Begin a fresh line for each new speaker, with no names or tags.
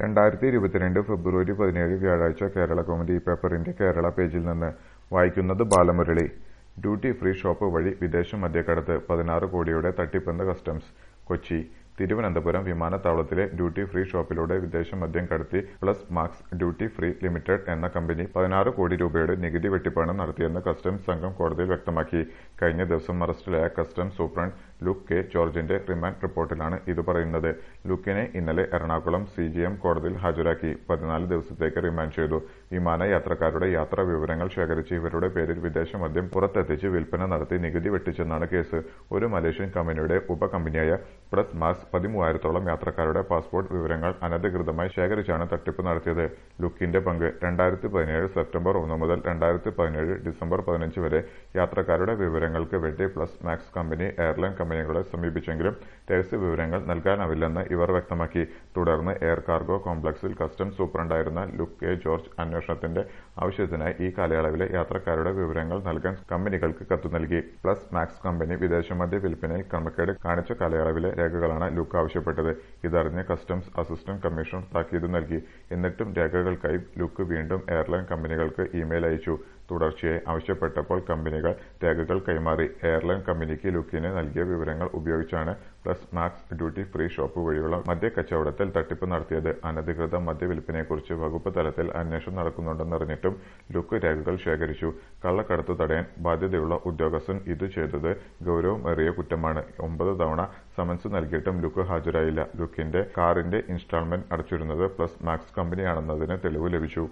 രണ്ടായിരത്തി ഇരുപത്തിരണ്ട് ഫെബ്രുവരി പതിനേഴ് വ്യാഴാഴ്ച കേരള കൗമുദി പേപ്പറിന്റെ കേരള പേജിൽ നിന്ന് വായിക്കുന്നത് ബാലമുരളി ഡ്യൂട്ടി ഫ്രീ ഷോപ്പ് വഴി വിദേശ മദ്യക്കടത്ത് പതിനാറ് കോടിയുടെ തട്ടിപ്പെന്ന് കസ്റ്റംസ് കൊച്ചി തിരുവനന്തപുരം വിമാനത്താവളത്തിലെ ഡ്യൂട്ടി ഫ്രീ ഷോപ്പിലൂടെ വിദേശ മദ്യം കടത്തി plus Max duty free limited എന്ന കമ്പനി പതിനാറ് കോടി രൂപയുടെ നികുതി വെട്ടിപ്പാണ് നടത്തിയെന്ന് കസ്റ്റംസ് സംഘം കോടതിയിൽ വ്യക്തമാക്കി കഴിഞ്ഞ ദിവസം അറസ്റ്റിലായ കസ്റ്റംസ് സൂപ്രണ്ട് ലുക്ക് കെ ജോർജിന്റെ റിമാൻഡ് റിപ്പോർട്ടിലാണ് ഇത് പറയുന്നത് ലുക്കിനെ ഇന്നലെ എറണാകുളം സി ജി എം കോടതിയിൽ ഹാജരാക്കി പതിനാല് ദിവസത്തേക്ക് റിമാൻഡ് ചെയ്തു വിമാന യാത്രക്കാരുടെ യാത്രാ വിവരങ്ങൾ ശേഖരിച്ച് ഇവരുടെ പേരിൽ വിദേശ മദ്യം പുറത്തെത്തിച്ച് വിൽപ്പന നടത്തി നികുതി വെട്ടിച്ചെന്നാണ് കേസ് ഒരു മലേഷ്യൻ കമ്പനിയുടെ ഉപകമ്പനിയായ പ്രസ് മാർക്സ് പതിമൂവായിരത്തോളം യാത്രക്കാരുടെ പാസ്പോർട്ട് വിവരങ്ങൾ അനധികൃതമായി ശേഖരിച്ചാണ് തട്ടിപ്പ് നടത്തിയത് ലുക്കിന്റെ പങ്ക് രണ്ടായിരത്തി പതിനേഴ് സെപ്റ്റംബർ ഒന്ന് മുതൽ രണ്ടായിരത്തി പതിനേഴ് ഡിസംബർ പതിനഞ്ച് വരെ യാത്രക്കാരുടെ വിവരങ്ങൾക്ക് വേണ്ടി പ്ലസ് മാക്സ് കമ്പനി എയർലൈൻ കമ്പനികളെ സമീപിച്ചെങ്കിലും രഹസ്യ വിവരങ്ങൾ നൽകാനാവില്ലെന്ന് ഇവർ വ്യക്തമാക്കി തുടർന്ന് എയർ കാർഗോ കോംപ്ലക്സിൽ കസ്റ്റംസ് സൂപ്രണ്ടായിരുന്ന ലുക്ക് കെ ജോർജ് അന്വേഷണത്തിന്റെ ആവശ്യത്തിനായി ഈ കാലയളവിലെ യാത്രക്കാരുടെ വിവരങ്ങൾ നൽകാൻ കമ്പനികൾക്ക് കത്ത് നൽകി പ്ലസ് മാക്സ് കമ്പനി വിദേശമദ്യ വിൽപ്പനയിൽ ക്രമക്കേട് കാണിച്ച കാലയളവിലെ രേഖകളാണ് ലുക്ക് ആവശ്യപ്പെട്ടത് ഇതറിഞ്ഞ് കസ്റ്റംസ് അസിസ്റ്റന്റ് കമ്മീഷണർ താക്കീത് നൽകി എന്നിട്ടും രേഖകൾക്കായി ലുക്ക് വീണ്ടും എയർലൈൻ കമ്പനികൾക്ക് ഇമെയിൽ അയച്ചു തുടർച്ചയായി ആവശ്യപ്പെട്ടപ്പോൾ കമ്പനികൾ രേഖകൾ കൈമാറി എയർലൈൻ കമ്പനിക്ക് ലുക്കിന് നൽകിയ വിവരങ്ങൾ ഉപയോഗിച്ചാണ് plus Max duty free shop വഴിയുള്ള മദ്യ കച്ചവടത്തിൽ തട്ടിപ്പ് നടത്തിയത് അനധികൃത മദ്യ വിൽപ്പനയെക്കുറിച്ച് വകുപ്പ് തലത്തിൽ അന്വേഷണം നടക്കുന്നുണ്ടെന്നറിഞ്ഞിട്ടും ലുക്ക് രേഖകൾ ശേഖരിച്ചു കള്ളക്കടത്ത് തടയാൻ ബാധ്യതയുള്ള ഉദ്യോഗസ്ഥൻ ഇത് ചെയ്തത് ഗൌരവമേറിയ കുറ്റമാണ് ഒമ്പത് തവണ സമൻസ് നൽകിയിട്ടും ലുക്ക് ഹാജരായില്ല ലുക്കിന്റെ കാറിന്റെ ഇൻസ്റ്റാൾമെന്റ് അടച്ചിരുന്നത് പ്ലസ് മാക്സ് കമ്പനിയാണെന്നതിന് തെളിവ് ലഭിച്ചു